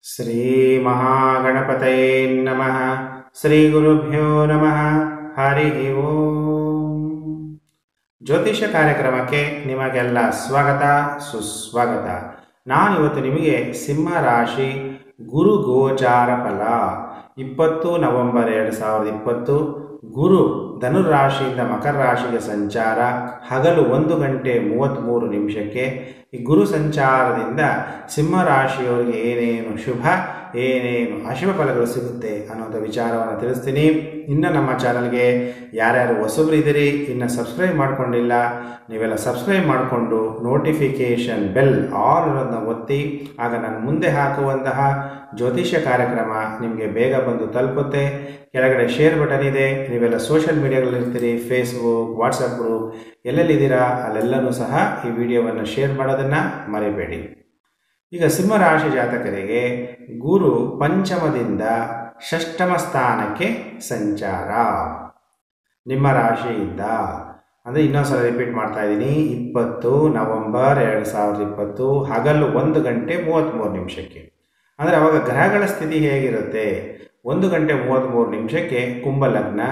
श्रीमहागणपतये नमः ಶ್ರೀಗುರುಭ್ಯೋ ನಮಃ ಹರಿ ಓಂ ಜ್ಯೋತಿಷ ಕಾರ್ಯಕ್ರಮಕ್ಕೆ ನಿಮಗೆಲ್ಲ ಸ್ವಾಗತ ಸುಸ್ವಾಗತ ನಾನಿವತ್ತು ನಿಮಗೆ ಸಿಂಹ ರಾಶಿ ಗುರು ಗೋಚಾರ ಫಲ ಇಪ್ಪತ್ತು ನವೆಂಬರ್ ಎರಡು ಸಾವಿರದ ಇಪ್ಪತ್ತು ಗುರು ಧನುರಾಶಿಯಿಂದ ಮಕರ ರಾಶಿಗೆ ಸಂಚಾರ ಹಗಲು ಒಂದು ಗಂಟೆ ಮೂವತ್ತ್ಮೂರು ನಿಮಿಷಕ್ಕೆ ಈ ಗುರು ಸಂಚಾರದಿಂದ ಸಿಂಹ ರಾಶಿಯವರಿಗೆ ಏನೇನು ಶುಭ ಏನೇನು ಅಶುಭ ಫಲಗಳು ಸಿಗುತ್ತೆ ಅನ್ನೋಂಥ ವಿಚಾರವನ್ನು ತಿಳಿಸ್ತೀನಿ ಇನ್ನು ನಮ್ಮ ಚಾನಲ್ಗೆ ಯಾರ್ಯಾರು ಹೊಸಬರಿದ್ದೀರಿ ಇನ್ನು ಸಬ್ಸ್ಕ್ರೈಬ್ ಮಾಡ್ಕೊಂಡಿಲ್ಲ ನೀವೆಲ್ಲ ಸಬ್ಸ್ಕ್ರೈಬ್ ಮಾಡಿಕೊಂಡು ನೋಟಿಫಿಕೇಷನ್ ಬೆಲ್ ಆಲ್ ಅನ್ನೋದನ್ನ ಒತ್ತಿ ಆಗ ನಾನು ಮುಂದೆ ಹಾಕುವಂತಹ ಜ್ಯೋತಿಷ್ಯ ಕಾರ್ಯಕ್ರಮ ನಿಮಗೆ ಬೇಗ ಬಂದು ತಲುಪುತ್ತೆ ಕೆಳಗಡೆ ಶೇರ್ ಬಟನ್ ಇದೆ ನೀವೆಲ್ಲ ಸೋಷಿಯಲ್ ಮೀಡಿಯಾಗಳಲ್ಲಿರ್ತೀರಿ ಫೇಸ್ಬುಕ್ ವಾಟ್ಸಪ್ ಗ್ರೂಪ್ ಎಲ್ಲೆಲ್ಲಿದ್ದೀರಾ ಅಲ್ಲೆಲ್ಲನೂ ಸಹ ಈ ವಿಡಿಯೋವನ್ನು ಶೇರ್ ಮಾಡೋದನ್ನು ಮರಿಬೇಡಿ ಈಗ ಸಿಂಹರಾಶಿ ಜಾತಕರಿಗೆ ಗುರು ಪಂಚಮದಿಂದ ಷಷ್ಠಮ ಸ್ಥಾನಕ್ಕೆ ಸಂಚಾರ ನಿಮ್ಮ ರಾಶಿಯಿಂದ ಅಂದರೆ ಇನ್ನೊಂದ್ಸಲ ರಿಪೀಟ್ ಮಾಡ್ತಾ ಇದ್ದೀನಿ ಇಪ್ಪತ್ತು ನವಂಬರ್ ಎರಡು ಸಾವಿರದ ಇಪ್ಪತ್ತು ಹಗಲು ಒಂದು ಗಂಟೆ ಮೂವತ್ತ್ಮೂರು ನಿಮಿಷಕ್ಕೆ ಅಂದರೆ ಅವಾಗ ಗ್ರಹಗಳ ಸ್ಥಿತಿ ಹೇಗಿರುತ್ತೆ ಒಂದು ಗಂಟೆ ಮೂವತ್ತ್ಮೂರು ನಿಮಿಷಕ್ಕೆ ಕುಂಭಲಗ್ನ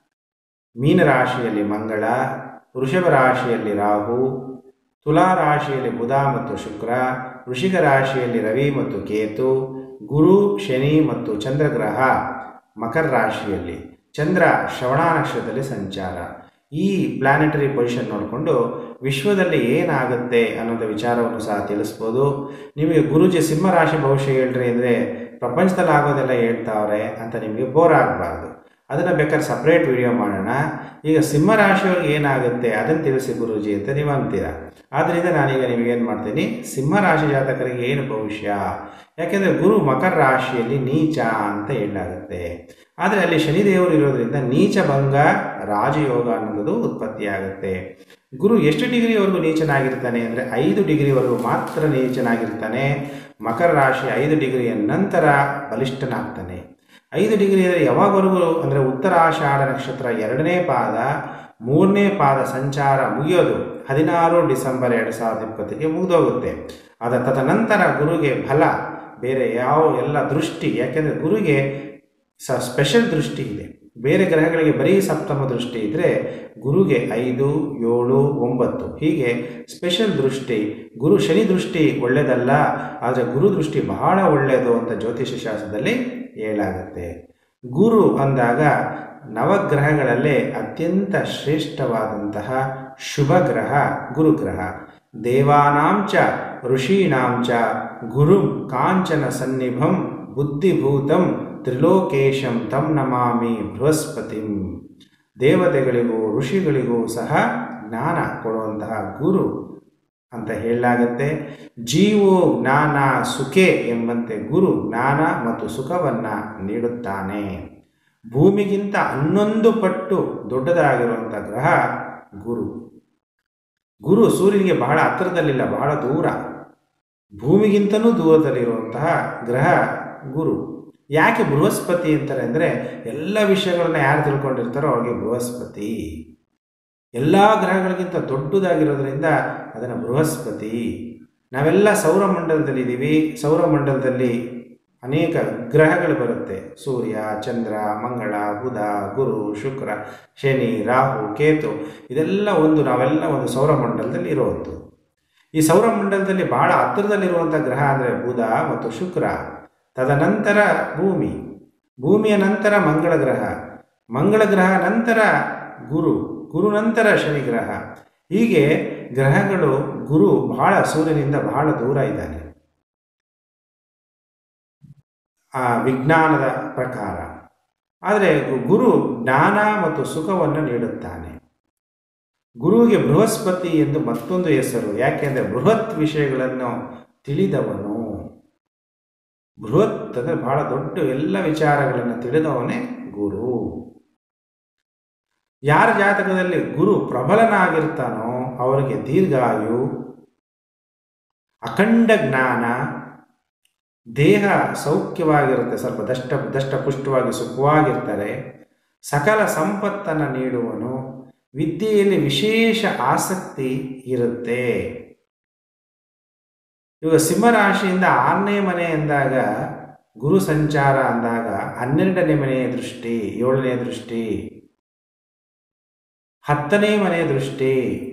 ಮೀನರಾಶಿಯಲ್ಲಿ ಮಂಗಳ ವೃಷಭ ರಾಶಿಯಲ್ಲಿ ರಾಹು ತುಲಾ ರಾಶಿಯಲ್ಲಿ ಬುಧ ಮತ್ತು ಶುಕ್ರ ವೃಷಿಕ ರಾಶಿಯಲ್ಲಿ ರವಿ ಮತ್ತು ಕೇತು ಗುರು ಶನಿ ಮತ್ತು ಚಂದ್ರಗ್ರಹ ಮಕರ ರಾಶಿಯಲ್ಲಿ ಚಂದ್ರ ಶ್ರವಣ ನಕ್ಷತ್ರದಲ್ಲಿ ಸಂಚಾರ ಈ ಪ್ಲಾನೆಟರಿ ಪೊಸಿಷನ್ ನೋಡಿಕೊಂಡು ವಿಶ್ವದಲ್ಲಿ ಏನಾಗುತ್ತೆ ಅನ್ನೋಂಥ ವಿಚಾರವನ್ನು ಸಹ ತಿಳಿಸ್ಬೋದು ನಿಮಗೆ ಗುರುಜಿ ಸಿಂಹರಾಶಿ ಭವಿಷ್ಯ ಹೇಳ್ರಿ ಅಂದರೆ ಪ್ರಪಂಚದಲ್ಲಿ ಆಗೋದೆಲ್ಲ ಹೇಳ್ತಾವ್ರೆ ಅಂತ ನಿಮಗೆ ಬೋರ್ ಆಗಬಾರ್ದು ಅದನ್ನು ಬೇಕಾದ್ರೆ ಸಪ್ರೇಟ್ ವಿಡಿಯೋ ಮಾಡೋಣ ಈಗ ಸಿಂಹರಾಶಿಯವ್ರಿಗೆ ಏನಾಗುತ್ತೆ ಅದನ್ನು ತಿಳಿಸಿ ಗುರುಜಿ ಅಂತ ನೀವು ಅಂತೀರಾ ಆದ್ದರಿಂದ ನಾನೀಗ ನಿಮಗೇನು ಮಾಡ್ತೀನಿ ಸಿಂಹರಾಶಿ ಜಾತಕರಿಗೆ ಏನು ಭವಿಷ್ಯ ಯಾಕೆಂದರೆ ಗುರು ಮಕರ ರಾಶಿಯಲ್ಲಿ ನೀಚ ಅಂತ ಹೇಳಲಾಗುತ್ತೆ ಆದರೆ ಅಲ್ಲಿ ಶನಿದೇವರು ಇರೋದ್ರಿಂದ ನೀಚ ಭಂಗ ರಾಜಯೋಗ ಅನ್ನೋದು ಉತ್ಪತ್ತಿಯಾಗುತ್ತೆ ಗುರು ಎಷ್ಟು ಡಿಗ್ರಿವರೆಗೂ ನೀಚನಾಗಿರ್ತಾನೆ ಅಂದರೆ ಐದು ಡಿಗ್ರಿವರೆಗೂ ಮಾತ್ರ ನೀಚನಾಗಿರ್ತಾನೆ ಮಕರ ರಾಶಿ ಐದು ಡಿಗ್ರಿಯ ನಂತರ ಬಲಿಷ್ಠನಾಗ್ತಾನೆ ಐದು ಡಿಗ್ರಿ ಅಂದರೆ ಯಾವಾಗವರೆಗೂ ಅಂದರೆ ಉತ್ತರಾಷಾಢ ನಕ್ಷತ್ರ ಎರಡನೇ ಪಾದ ಮೂರನೇ ಪಾದ ಸಂಚಾರ ಮುಗಿಯೋದು ಹದಿನಾರು ಡಿಸೆಂಬರ್ ಎರಡು ಸಾವಿರದ ಇಪ್ಪತ್ತಿಗೆ ಮುಗಿದೋಗುತ್ತೆ ಅದ ತದನಂತರ ಗುರುಗೆ ಫಲ ಬೇರೆ ಯಾವ ಎಲ್ಲ ದೃಷ್ಟಿ ಯಾಕೆಂದರೆ ಗುರುಗೆ ಸ ಸ್ಪೆಷಲ್ ದೃಷ್ಟಿ ಇದೆ ಬೇರೆ ಗ್ರಹಗಳಿಗೆ ಬರೀ ಸಪ್ತಮ ದೃಷ್ಟಿ ಇದ್ದರೆ ಗುರುಗೆ ಐದು ಏಳು ಒಂಬತ್ತು ಹೀಗೆ ಸ್ಪೆಷಲ್ ದೃಷ್ಟಿ ಗುರು ಶನಿ ದೃಷ್ಟಿ ಒಳ್ಳೆಯದಲ್ಲ ಆದರೆ ಗುರು ದೃಷ್ಟಿ ಬಹಳ ಒಳ್ಳೆಯದು ಅಂತ ಜ್ಯೋತಿಷ ಶಾಸ್ತ್ರದಲ್ಲಿ ಹೇಳಾಗುತ್ತೆ ಗುರು ಅಂದಾಗ ನವಗ್ರಹಗಳಲ್ಲೇ ಅತ್ಯಂತ ಶ್ರೇಷ್ಠವಾದಂತಹ ಶುಭ ಗ್ರಹ ಗುರುಗ್ರಹ ದೇವಾನಾಂಚ ಋಷೀಣಾಂಚ ಗುರುಂ ಕಾಂಚನ ಸನ್ನಿಭಂ ಬುದ್ಧಿಭೂತಂ ತ್ರಿಲೋಕೇಶಂ ತಂ ನಮಾಮಿ ಬೃಹಸ್ಪತಿಂ ದೇವತೆಗಳಿಗೂ ಋಷಿಗಳಿಗೂ ಸಹ ಜ್ಞಾನ ಕೊಡುವಂತಹ ಗುರು ಅಂತ ಹೇಳಲಾಗತ್ತೆ ಜೀವೋ ಜ್ಞಾನ ಸುಖೆ ಎಂಬಂತೆ ಗುರು ಜ್ಞಾನ ಮತ್ತು ಸುಖವನ್ನು ನೀಡುತ್ತಾನೆ ಭೂಮಿಗಿಂತ ಹನ್ನೊಂದು ಪಟ್ಟು ದೊಡ್ಡದಾಗಿರುವಂಥ ಗ್ರಹ ಗುರು ಗುರು ಸೂರ್ಯನಿಗೆ ಬಹಳ ಹತ್ತಿರದಲ್ಲಿಲ್ಲ ಬಹಳ ದೂರ ಭೂಮಿಗಿಂತನೂ ದೂರದಲ್ಲಿರುವಂತಹ ಗ್ರಹ ಗುರು ಯಾಕೆ ಬೃಹಸ್ಪತಿ ಅಂತಾರೆ ಅಂದರೆ ಎಲ್ಲ ವಿಷಯಗಳನ್ನ ಯಾರು ತಿಳ್ಕೊಂಡಿರ್ತಾರೋ ಅವ್ರಿಗೆ ಬೃಹಸ್ಪತಿ ಎಲ್ಲ ಗ್ರಹಗಳಿಗಿಂತ ದೊಡ್ಡದಾಗಿರೋದ್ರಿಂದ ಅದನ್ನು ಬೃಹಸ್ಪತಿ ನಾವೆಲ್ಲ ಸೌರಮಂಡಲದಲ್ಲಿದ್ದೀವಿ ಸೌರಮಂಡಲದಲ್ಲಿ ಅನೇಕ ಗ್ರಹಗಳು ಬರುತ್ತೆ ಸೂರ್ಯ ಚಂದ್ರ ಮಂಗಳ ಬುಧ ಗುರು ಶುಕ್ರ ಶನಿ ರಾಹು ಕೇತು ಇದೆಲ್ಲ ಒಂದು ನಾವೆಲ್ಲ ಒಂದು ಸೌರಮಂಡಲದಲ್ಲಿ ಇರುವಂಥದ್ದು ಈ ಸೌರಮಂಡಲದಲ್ಲಿ ಬಹಳ ಹತ್ತಿರದಲ್ಲಿರುವಂಥ ಗ್ರಹ ಅಂದರೆ ಬುಧ ಮತ್ತು ಶುಕ್ರ ತದನಂತರ ಭೂಮಿ ಭೂಮಿಯ ನಂತರ ಮಂಗಳ ಗ್ರಹ ಮಂಗಳ ಗ್ರಹ ನಂತರ ಗುರು ಗುರು ನಂತರ ಶನಿ ಗ್ರಹ ಹೀಗೆ ಗ್ರಹಗಳು ಗುರು ಬಹಳ ಸೂರ್ಯನಿಂದ ಬಹಳ ದೂರ ಇದ್ದಾನೆ ಆ ವಿಜ್ಞಾನದ ಪ್ರಕಾರ ಆದರೆ ಗುರು ಜ್ಞಾನ ಮತ್ತು ಸುಖವನ್ನು ನೀಡುತ್ತಾನೆ ಗುರುವಿಗೆ ಬೃಹಸ್ಪತಿ ಎಂದು ಮತ್ತೊಂದು ಹೆಸರು ಯಾಕೆಂದರೆ ಬೃಹತ್ ವಿಷಯಗಳನ್ನು ತಿಳಿದವನು ಬೃಹತ್ ಅಂದರೆ ಬಹಳ ದೊಡ್ಡ ಎಲ್ಲ ವಿಚಾರಗಳನ್ನು ತಿಳಿದವನೇ ಗುರು ಯಾರ ಜಾತಕದಲ್ಲಿ ಗುರು ಪ್ರಬಲನಾಗಿರ್ತಾನೋ ಅವರಿಗೆ ದೀರ್ಘಾಯು ಅಖಂಡ ಜ್ಞಾನ ದೇಹ ಸೌಖ್ಯವಾಗಿರುತ್ತೆ ಸ್ವಲ್ಪ ದಷ್ಟ ದಷ್ಟಪುಷ್ಟವಾಗಿ ಸುಖವಾಗಿರ್ತಾರೆ ಸಕಲ ಸಂಪತ್ತನ್ನು ನೀಡುವನು ವಿದ್ಯೆಯಲ್ಲಿ ವಿಶೇಷ ಆಸಕ್ತಿ ಇರುತ್ತೆ ಇವಾಗ ಸಿಂಹರಾಶಿಯಿಂದ ಆರನೇ ಮನೆ ಎಂದಾಗ ಗುರು ಸಂಚಾರ ಅಂದಾಗ ಹನ್ನೆರಡನೇ ಮನೆಯ ದೃಷ್ಟಿ ಏಳನೇ ದೃಷ್ಟಿ ಹತ್ತನೇ ಮನೆಯ ದೃಷ್ಟಿ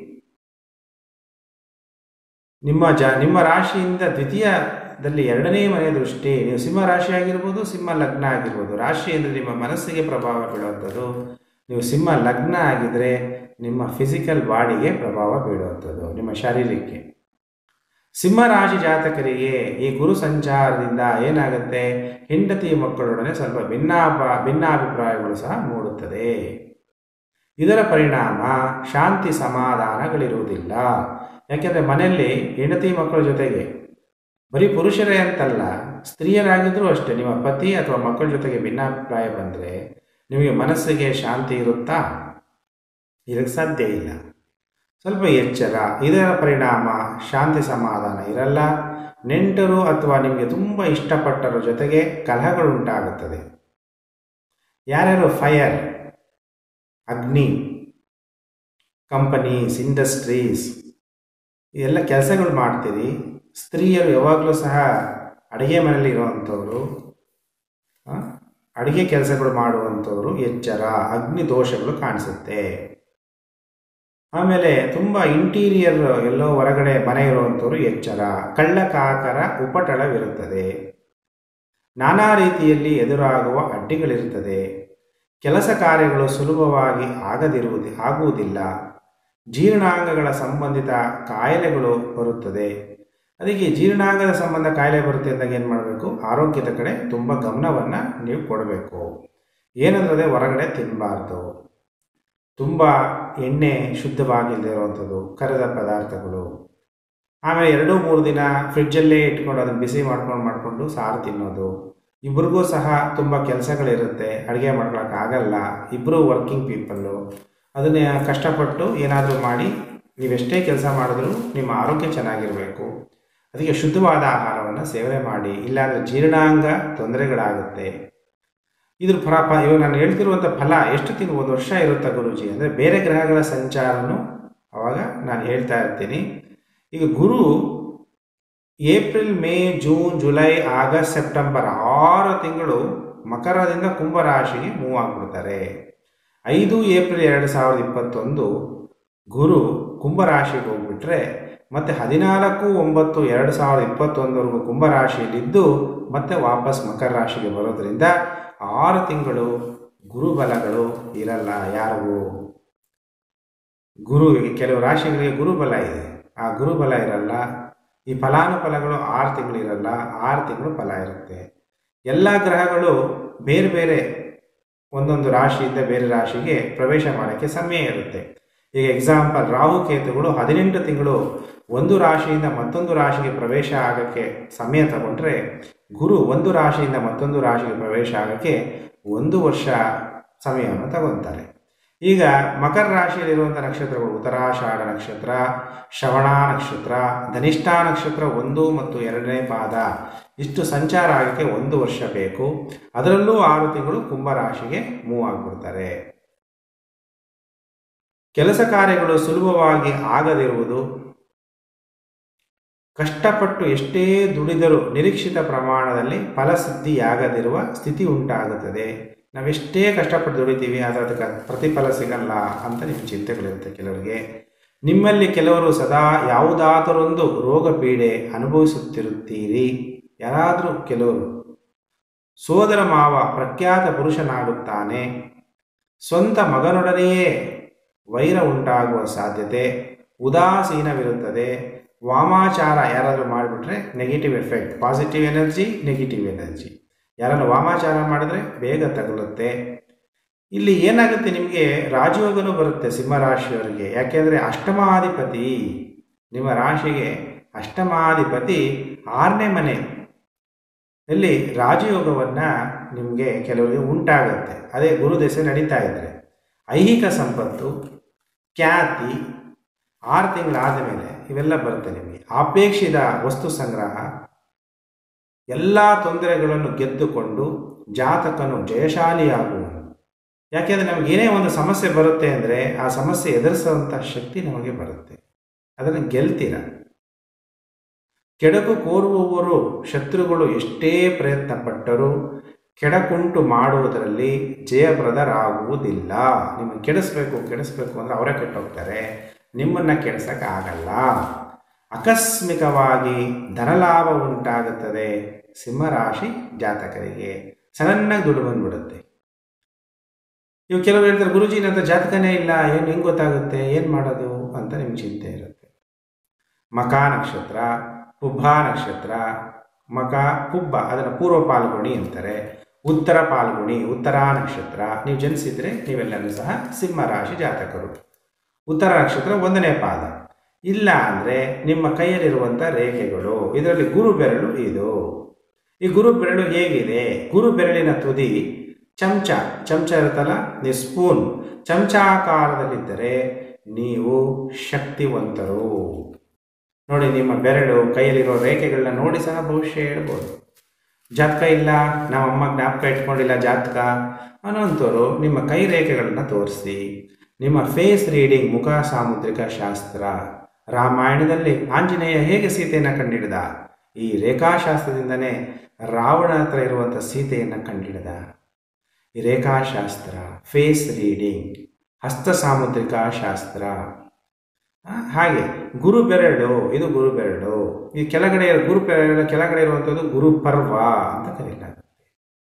ನಿಮ್ಮ ಜ ನಿಮ್ಮ ರಾಶಿಯಿಂದ ದ್ವಿತೀಯದಲ್ಲಿ ಎರಡನೇ ಮನೆಯ ದೃಷ್ಟಿ ನೀವು ಸಿಂಹ ರಾಶಿ ಆಗಿರ್ಬೋದು ಸಿಂಹ ಲಗ್ನ ಆಗಿರ್ಬೋದು ರಾಶಿ ಅಂದರೆ ನಿಮ್ಮ ಮನಸ್ಸಿಗೆ ಪ್ರಭಾವ ಬೀಳುವಂಥದ್ದು ನೀವು ಸಿಂಹ ಲಗ್ನ ಆಗಿದ್ರೆ ನಿಮ್ಮ ಫಿಸಿಕಲ್ ಬಾಡಿಗೆ ಪ್ರಭಾವ ಬೀಳುವಂಥದ್ದು ನಿಮ್ಮ ಶಾರೀರಕ್ಕೆ ಸಿಂಹ ರಾಶಿ ಜಾತಕರಿಗೆ ಈ ಗುರು ಸಂಚಾರದಿಂದ ಏನಾಗುತ್ತೆ ಹೆಂಡತಿ ಮಕ್ಕಳೊಡನೆ ಸ್ವಲ್ಪ ಭಿನ್ನಾಪ ಭಿನ್ನಾಭಿಪ್ರಾಯಗಳು ಸಹ ಮೂಡುತ್ತದೆ ಇದರ ಪರಿಣಾಮ ಶಾಂತಿ ಸಮಾಧಾನಗಳಿರುವುದಿಲ್ಲ ಯಾಕೆಂದರೆ ಮನೆಯಲ್ಲಿ ಹೆಂಡತಿ ಮಕ್ಕಳ ಜೊತೆಗೆ ಬರೀ ಪುರುಷರೇ ಅಂತಲ್ಲ ಸ್ತ್ರೀಯರಾಗಿದ್ದರೂ ಅಷ್ಟೇ ನಿಮ್ಮ ಪತಿ ಅಥವಾ ಮಕ್ಕಳ ಜೊತೆಗೆ ಭಿನ್ನಾಭಿಪ್ರಾಯ ಬಂದರೆ ನಿಮಗೆ ಮನಸ್ಸಿಗೆ ಶಾಂತಿ ಇರುತ್ತಾ ಇದಕ್ಕೆ ಸಾಧ್ಯ ಇಲ್ಲ ಸ್ವಲ್ಪ ಎಚ್ಚರ ಇದರ ಪರಿಣಾಮ ಶಾಂತಿ ಸಮಾಧಾನ ಇರಲ್ಲ ನೆಂಟರು ಅಥವಾ ನಿಮಗೆ ತುಂಬ ಇಷ್ಟಪಟ್ಟರ ಜೊತೆಗೆ ಕಲಹಗಳು ಉಂಟಾಗುತ್ತದೆ ಯಾರ್ಯಾರು ಫೈರ್ ಅಗ್ನಿ ಕಂಪನೀಸ್ ಇಂಡಸ್ಟ್ರೀಸ್ ಎಲ್ಲ ಕೆಲಸಗಳು ಮಾಡ್ತೀರಿ ಸ್ತ್ರೀಯರು ಯಾವಾಗಲೂ ಸಹ ಅಡುಗೆ ಮನೆಯಲ್ಲಿ ಇರುವಂಥವ್ರು ಅಡುಗೆ ಕೆಲಸಗಳು ಮಾಡುವಂಥವ್ರು ಎಚ್ಚರ ಅಗ್ನಿ ದೋಷಗಳು ಕಾಣಿಸುತ್ತೆ ಆಮೇಲೆ ತುಂಬ ಇಂಟೀರಿಯರ್ ಎಲ್ಲೋ ಹೊರಗಡೆ ಮನೆ ಇರುವಂಥವ್ರು ಎಚ್ಚರ ಕಳ್ಳಕಾಕರ ಉಪಟಳವಿರುತ್ತದೆ ನಾನಾ ರೀತಿಯಲ್ಲಿ ಎದುರಾಗುವ ಅಡ್ಡಿಗಳಿರುತ್ತದೆ ಕೆಲಸ ಕಾರ್ಯಗಳು ಸುಲಭವಾಗಿ ಆಗದಿರುವುದು ಆಗುವುದಿಲ್ಲ ಜೀರ್ಣಾಂಗಗಳ ಸಂಬಂಧಿತ ಕಾಯಿಲೆಗಳು ಬರುತ್ತದೆ ಅದಕ್ಕೆ ಜೀರ್ಣಾಂಗದ ಸಂಬಂಧ ಕಾಯಿಲೆ ಬರುತ್ತೆ ಅಂದಾಗ ಏನು ಮಾಡಬೇಕು ಆರೋಗ್ಯದ ಕಡೆ ತುಂಬ ಗಮನವನ್ನು ನೀವು ಕೊಡಬೇಕು ಏನಂದ್ರೆ ಹೊರಗಡೆ ತಿನ್ನಬಾರ್ದು ತುಂಬ ಎಣ್ಣೆ ಶುದ್ಧವಾಗಿಲ್ಲದೆ ಇರುವಂಥದ್ದು ಕರೆದ ಪದಾರ್ಥಗಳು ಆಮೇಲೆ ಎರಡು ಮೂರು ದಿನ ಫ್ರಿಡ್ಜಲ್ಲೇ ಇಟ್ಕೊಂಡು ಅದನ್ನು ಬಿಸಿ ಮಾಡ್ಕೊಂಡು ಮಾಡಿಕೊಂಡು ಸಾರು ತಿನ್ನೋದು ಇಬ್ರಿಗೂ ಸಹ ತುಂಬ ಕೆಲಸಗಳಿರುತ್ತೆ ಅಡುಗೆ ಮಾಡ್ಕೊಳಕ್ಕಾಗಲ್ಲ ಇಬ್ಬರು ವರ್ಕಿಂಗ್ ಪೀಪಲ್ಲು ಅದನ್ನೇ ಕಷ್ಟಪಟ್ಟು ಏನಾದರೂ ಮಾಡಿ ನೀವೆಷ್ಟೇ ಕೆಲಸ ಮಾಡಿದ್ರೂ ನಿಮ್ಮ ಆರೋಗ್ಯ ಚೆನ್ನಾಗಿರಬೇಕು ಅದಕ್ಕೆ ಶುದ್ಧವಾದ ಆಹಾರವನ್ನು ಸೇವನೆ ಮಾಡಿ ಇಲ್ಲಾಂದರೆ ಜೀರ್ಣಾಂಗ ತೊಂದರೆಗಳಾಗುತ್ತೆ ಇದ್ರ ಫಲ ಪ ಇವಾಗ ನಾನು ಹೇಳ್ತಿರುವಂಥ ಫಲ ಎಷ್ಟು ತಿಂಗಳು ಒಂದು ವರ್ಷ ಇರುತ್ತಾ ಗುರುಜಿ ಅಂದರೆ ಬೇರೆ ಗ್ರಹಗಳ ಸಂಚಾರನೂ ಅವಾಗ ನಾನು ಹೇಳ್ತಾ ಇರ್ತೀನಿ ಈಗ ಗುರು April May June July August September ಆರು ತಿಂಗಳು ಮಕರದಿಂದ ಕುಂಭರಾಶಿಗೆ ಮೂವ್ ಆಗಿಬಿಡ್ತಾರೆ ಐದು ಏಪ್ರಿಲ್ ಎರಡು ಸಾವಿರದ ಇಪ್ಪತ್ತೊಂದು ಗುರು ಕುಂಭರಾಶಿಗೆ ಹೋಗ್ಬಿಟ್ರೆ ಮತ್ತು ಹದಿನಾಲ್ಕು ಒಂಬತ್ತು ಎರಡು ಸಾವಿರದ ಇಪ್ಪತ್ತೊಂದವರೆಗೂ ಕುಂಭರಾಶಿಯಲ್ಲಿದ್ದು ಮತ್ತೆ ವಾಪಸ್ ಮಕರ ರಾಶಿಗೆ ಬರೋದ್ರಿಂದ ಆರು ತಿಂಗಳು ಗುರುಬಲಗಳು ಇರಲ್ಲ ಯಾರಿಗೂ ಗುರು ಕೆಲವು ರಾಶಿಗಳಿಗೆ ಗುರುಬಲ ಇದೆ ಆ ಗುರುಬಲ ಇರಲ್ಲ ಈ ಫಲಾನುಫಲಗಳು ಆರು ತಿಂಗಳು ಇರಲ್ಲ ಆರು ತಿಂಗಳು ಫಲ ಇರುತ್ತೆ ಎಲ್ಲ ಗ್ರಹಗಳು ಬೇರೆ ಬೇರೆ ಒಂದೊಂದು ರಾಶಿಯಿಂದ ಬೇರೆ ರಾಶಿಗೆ ಪ್ರವೇಶ ಮಾಡೋಕ್ಕೆ ಸಮಯ ಇರುತ್ತೆ ಈಗ ಎಕ್ಸಾಂಪಲ್ ರಾಹು ಕೇತುಗಳು ಹದಿನೆಂಟು ತಿಂಗಳು ಒಂದು ರಾಶಿಯಿಂದ ಮತ್ತೊಂದು ರಾಶಿಗೆ ಪ್ರವೇಶ ಆಗೋಕ್ಕೆ ಸಮಯ ತಗೊಂಡ್ರೆ ಗುರು ಒಂದು ರಾಶಿಯಿಂದ ಮತ್ತೊಂದು ರಾಶಿಗೆ ಪ್ರವೇಶ ಆಗೋಕ್ಕೆ ಒಂದು ವರ್ಷ ಸಮಯವನ್ನು ತಗೊತಾರೆ ಈಗ ಮಕರ ರಾಶಿಯಲ್ಲಿರುವಂಥ ನಕ್ಷತ್ರಗಳು ಉತ್ತರಾಷಾಢ ನಕ್ಷತ್ರ ಶ್ರವಣ ನಕ್ಷತ್ರ ಧನಿಷ್ಠ ನಕ್ಷತ್ರ ಒಂದು ಮತ್ತು ಎರಡನೇ ಪಾದ ಇಷ್ಟು ಸಂಚಾರ ಆಗೋಕ್ಕೆ ಒಂದು ವರ್ಷ ಬೇಕು ಅದರಲ್ಲೂ ಆರು ತಿಂಗಳು ಕುಂಭರಾಶಿಗೆ ಮೂವ್ ಆಗಿಬಿಡ್ತಾರೆ ಕೆಲಸ ಕಾರ್ಯಗಳು ಸುಲಭವಾಗಿ ಆಗದಿರುವುದು ಕಷ್ಟಪಟ್ಟು ಎಷ್ಟೇ ದುಡಿದರೂ ನಿರೀಕ್ಷಿತ ಪ್ರಮಾಣದಲ್ಲಿ ಫಲಸಿದ್ಧಿಯಾಗದಿರುವ ಸ್ಥಿತಿ ಉಂಟಾಗುತ್ತದೆ ನಾವೆಷ್ಟೇ ಕಷ್ಟಪಟ್ಟು ದುಡಿತೀವಿ ಆದರೆ ಅದಕ್ಕೆ ಪ್ರತಿಫಲ ಸಿಗಲ್ಲ ಅಂತ ನಿಮ್ಮ ಚಿಂತೆಗಳಿರುತ್ತೆ ಕೆಲವರಿಗೆ ನಿಮ್ಮಲ್ಲಿ ಕೆಲವರು ಸದಾ ಯಾವುದಾದರೊಂದು ರೋಗ ಪೀಡೆ ಅನುಭವಿಸುತ್ತಿರುತ್ತೀರಿ ಯಾರಾದರೂ ಕೆಲವರು ಸೋದರ ಮಾವ ಪ್ರಖ್ಯಾತ ಪುರುಷನಾಗುತ್ತಾನೆ ಸ್ವಂತ ಮಗನೊಡನೆಯೇ ವೈರ ಉಂಟಾಗುವ ಸಾಧ್ಯತೆ ಉದಾಸೀನವಿರುತ್ತದೆ ವಾಮಾಚಾರ ಯಾರಾದರೂ ಮಾಡಿಬಿಟ್ರೆ negative effect positive energy negative energy ಯಾರನ್ನು ವಾಮಾಚಾರ ಮಾಡಿದ್ರೆ ಬೇಗ ತಗುಲುತ್ತೆ ಇಲ್ಲಿ ಏನಾಗುತ್ತೆ ನಿಮಗೆ ರಾಜಯೋಗನೂ ಬರುತ್ತೆ ಸಿಂಹರಾಶಿಯವರಿಗೆ ಯಾಕೆಂದರೆ ಅಷ್ಟಮಾಧಿಪತಿ ನಿಮ್ಮ ರಾಶಿಗೆ ಅಷ್ಟಮಾಧಿಪತಿ ಆರನೇ ಮನೆ ಇಲ್ಲಿ ರಾಜಯೋಗವನ್ನು ನಿಮಗೆ ಕೆಲವರಿಗೆ ಉಂಟಾಗುತ್ತೆ ಅದೇ ಗುರು ದಶೆ ನಡೀತಾ ಇದ್ದರೆ ಐಹಿಕ ಸಂಪತ್ತು ಖ್ಯಾತಿ ಆರು ತಿಂಗಳಾದ ಮೇಲೆ ಇವೆಲ್ಲ ಬರುತ್ತೆ ನಿಮಗೆ ಅಪೇಕ್ಷಿತ ವಸ್ತು ಸಂಗ್ರಹ ಎಲ್ಲ ತೊಂದರೆಗಳನ್ನು ಗೆದ್ದುಕೊಂಡು ಜಾತಕನು ಜಯಶಾಲಿಯಾಗುವನು ಯಾಕೆಂದರೆ ನಮಗೆ ಏನೇ ಒಂದು ಸಮಸ್ಯೆ ಬರುತ್ತೆ ಅಂದರೆ ಆ ಸಮಸ್ಯೆ ಎದುರಿಸುವಂಥ ಶಕ್ತಿ ನಮಗೆ ಬರುತ್ತೆ ಅದನ್ನು ಗೆಲ್ತೀರ ಕೆಡಕು ಕೋರುವವರು ಶತ್ರುಗಳು ಎಷ್ಟೇ ಪ್ರಯತ್ನ ಪಟ್ಟರೂ ಕೆಡಕುಂಟು ಮಾಡುವುದರಲ್ಲಿ ಜಯಪ್ರದರಾಗುವುದಿಲ್ಲ ನಿಮ್ಮನ್ನು ಕೆಡಿಸ್ಬೇಕು ಕೆಡಿಸ್ಬೇಕು ಅಂದರೆ ಅವರೇ ಕೆಟ್ಟೋಗ್ತಾರೆ ನಿಮ್ಮನ್ನು ಕೆಡಿಸೋಕ್ಕಾಗಲ್ಲ ಆಕಸ್ಮಿಕವಾಗಿ ಧನಲಾಭ ಉಂಟಾಗುತ್ತದೆ ಸಿಂಹರಾಶಿ ಜಾತಕರಿಗೆ ಸಡನ್ನಾಗಿ ದುಡ್ಡು ಬಂದ್ಬಿಡುತ್ತೆ ಇವು ಕೆಲವರು ಹೇಳ್ತಾರೆ ಗುರುಜಿ ನನ್ನ ಹತ್ರ ಜಾತಕನೇ ಇಲ್ಲ ಏನು ಹೆಂಗೆ ಗೊತ್ತಾಗುತ್ತೆ ಏನು ಮಾಡೋದು ಅಂತ ನಿಮ್ಗೆ ಚಿಂತೆ ಇರುತ್ತೆ ಮಕ ನಕ್ಷತ್ರ ಪುಬ್ಬ ನಕ್ಷತ್ರ ಮಕ ಪುಬ್ಬ ಅದನ್ನು ಪೂರ್ವ ಪಾಲ್ಗುಣಿ ಅಂತಾರೆ ಉತ್ತರ ಪಾಲ್ಗುಣಿ ಉತ್ತರ ನಕ್ಷತ್ರ ನೀವು ಜನಿಸಿದರೆ ನೀವೆಲ್ಲರೂ ಸಹ ಸಿಂಹ ರಾಶಿ ಜಾತಕರು ಉತ್ತರ ನಕ್ಷತ್ರ ಒಂದನೇ ಪಾದ ಇಲ್ಲ ಅಂದರೆ ನಿಮ್ಮ ಕೈಯಲ್ಲಿರುವಂಥ ರೇಖೆಗಳು ಇದರಲ್ಲಿ ಗುರು ಬೆರಳು ಇದು ಈ ಗುರು ಬೆರಳು ಹೇಗಿದೆ ಗುರು ಬೆರಳಿನ ತುದಿ ಚಮಚ ಚಮಚ ಇರುತ್ತಲ್ಲ ನೀವು ಸ್ಪೂನ್ ಚಮಚಾಕಾರದಲ್ಲಿದ್ದರೆ ನೀವು ಶಕ್ತಿವಂತರು ನೋಡಿ ನಿಮ್ಮ ಬೆರಳು ಕೈಯಲ್ಲಿರೋ ರೇಖೆಗಳನ್ನ ನೋಡಿ ಸಹ ಭವಿಷ್ಯ ಹೇಳ್ಬೋದು ಜಾತಕ ಇಲ್ಲ ನಮ್ಮ ಅಮ್ಮ ಜ್ಞಾಪಕ ಇಟ್ಕೊಂಡಿಲ್ಲ ಜಾತಕ ಅನ್ನೋಂಥವ್ರು ನಿಮ್ಮ ಕೈ ರೇಖೆಗಳನ್ನು ತೋರಿಸಿ ನಿಮ್ಮ ಫೇಸ್ ರೀಡಿಂಗ್ ಮುಖ ಸಾಮುದ್ರಿಕ ಶಾಸ್ತ್ರ ರಾಮಾಯಣದಲ್ಲಿ ಆಂಜನೇಯ ಹೇಗೆ ಸೀತೆಯನ್ನು ಕಂಡಿಡಿದ ಈ ರೇಖಾಶಾಸ್ತ್ರದಿಂದನೇ ರಾವಣ ಹತ್ರ ಇರುವಂಥ ಸೀತೆಯನ್ನು ಕಂಡಿಡಿದ ಈ ರೇಖಾಶಾಸ್ತ್ರ ಫೇಸ್ ರೀಡಿಂಗ್ ಹಸ್ತ ಸಾಮುದ್ರಿಕ ಶಾಸ್ತ್ರ ಆ, ಹಾಗೆ ಗುರು ಬೆರಳು ಇದು ಗುರು ಬೆರಳು ಈ ಕೆಳಗಡೆ ಗುರು ಬೆರಳು ಕೆಳಗಡೆ ಇರುವಂಥದ್ದು ಗುರು ಪರ್ವ ಅಂತ ಕರೀಲಾಗುತ್ತೆ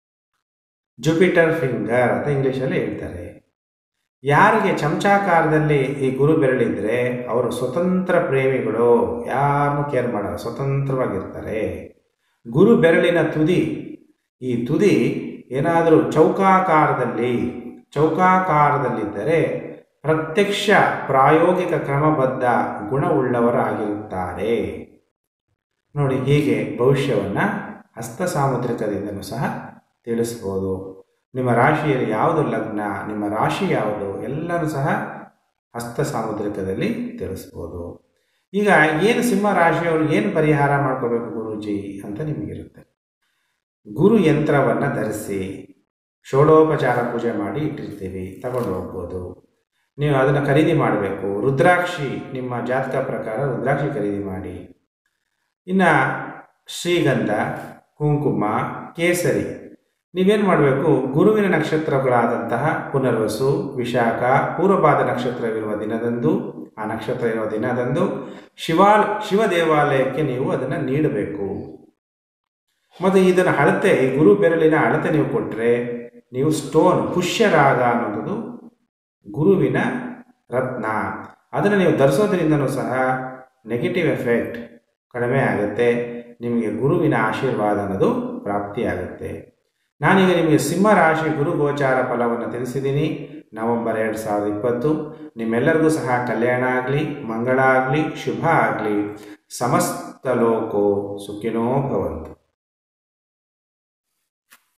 ಜುಪಿಟರ್ ಫಿಂಗರ್ ಅಂತ ಇಂಗ್ಲೀಷಲ್ಲಿ ಹೇಳ್ತಾರೆ ಯಾರಿಗೆ ಚಮಚಾಕಾರದಲ್ಲಿ ಈ ಗುರು ಬೆರಳಿದ್ರೆ ಅವರು ಸ್ವತಂತ್ರ ಪ್ರೇಮಿಗಳು ಯಾರನ್ನೂ ಕೇರ್ ಮಾಡಲ್ಲ ಸ್ವತಂತ್ರವಾಗಿರ್ತಾರೆ ಗುರು ಬೆರಳಿನ ತುದಿ ಈ ತುದಿ ಏನಾದರೂ ಚೌಕಾಕಾರದಲ್ಲಿ ಚೌಕಾಕಾರದಲ್ಲಿದ್ದರೆ ಪ್ರತ್ಯಕ್ಷ ಪ್ರಾಯೋಗಿಕ ಕ್ರಮಬದ್ಧ ಗುಣವುಳ್ಳವರಾಗಿರುತ್ತಾರೆ ನೋಡಿ ಹೀಗೆ ಭವಿಷ್ಯವನ್ನು ಹಸ್ತ ಸಾಮುದ್ರಿಕದಿಂದಲೂ ಸಹ ತಿಳಿಸ್ಬೋದು ನಿಮ್ಮ ರಾಶಿಯಲ್ಲಿ ಯಾವುದು ಲಗ್ನ ನಿಮ್ಮ ರಾಶಿ ಯಾವುದು ಎಲ್ಲರೂ ಸಹ ಹಸ್ತ ಸಾಮುದ್ರಿಕದಲ್ಲಿ ತಿಳಿಸ್ಬೋದು ಈಗ ಏನು ಸಿಂಹ ರಾಶಿಯವರು ಏನು ಪರಿಹಾರ ಮಾಡ್ಕೋಬೇಕು ಗುರೂಜಿ ಅಂತ ನಿಮಗಿರುತ್ತೆ ಗುರು ಯಂತ್ರವನ್ನು ಧರಿಸಿ ಷೋಡೋಪಚಾರ ಪೂಜೆ ಮಾಡಿ ಇಟ್ಟಿರ್ತೀವಿ ತಗೊಂಡು ಹೋಗ್ಬೋದು ನೀವು ಅದನ್ನು ಖರೀದಿ ಮಾಡಬೇಕು ರುದ್ರಾಕ್ಷಿ ನಿಮ್ಮ ಜಾತಕ ಪ್ರಕಾರ ರುದ್ರಾಕ್ಷಿ ಖರೀದಿ ಮಾಡಿ ಇನ್ನು ಶ್ರೀಗಂಧ ಕುಂಕುಮ ಕೇಸರಿ ನೀವೇನು ಮಾಡಬೇಕು ಗುರುವಿನ ನಕ್ಷತ್ರಗಳಾದಂತಹ ಪುನರ್ವಸು ವಿಶಾಖ ಪೂರ್ವಪಾದ ನಕ್ಷತ್ರವಿರುವ ದಿನದಂದು ಆ ನಕ್ಷತ್ರ ಇರುವ ದಿನದಂದು ಶಿವಾಲ್ ಶಿವ ದೇವಾಲಯಕ್ಕೆ ನೀವು ಅದನ್ನು ನೀಡಬೇಕು ಮತ್ತು ಇದನ್ನು ಅಳತೆ ಈ ಗುರು ಬೆರಳಿನ ಅಳತೆ ನೀವು ಕೊಟ್ಟರೆ ನೀವು ಸ್ಟೋನ್ ಪುಷ್ಯರಾಗ ಅನ್ನೋದು ಗುರುವಿನ ರತ್ನ ಅದನ್ನು ನೀವು ಧರಿಸೋದ್ರಿಂದನೂ ಸಹ ನೆಗೆಟಿವ್ ಎಫೆಕ್ಟ್ ಕಡಿಮೆ ಆಗುತ್ತೆ ನಿಮಗೆ ಗುರುವಿನ ಆಶೀರ್ವಾದ ಅನ್ನೋದು ಪ್ರಾಪ್ತಿಯಾಗುತ್ತೆ ನಾನೀಗ ನಿಮಗೆ ಸಿಂಹ ರಾಶಿ ಗುರು ಗೋಚಾರ ಫಲವನ್ನು ತಿಳಿಸಿದ್ದೀನಿ ನವೆಂಬರ್ ಎರಡು ಸಾವಿರದ ಇಪ್ಪತ್ತು ನಿಮ್ಮೆಲ್ಲರಿಗೂ ಸಹ ಕಲ್ಯಾಣ ಆಗಲಿ ಮಂಗಳ ಆಗಲಿ ಶುಭ ಆಗಲಿ ಸಮಸ್ತ ಲೋಕೋ ಸುಖಿನೋ ಭವಂತು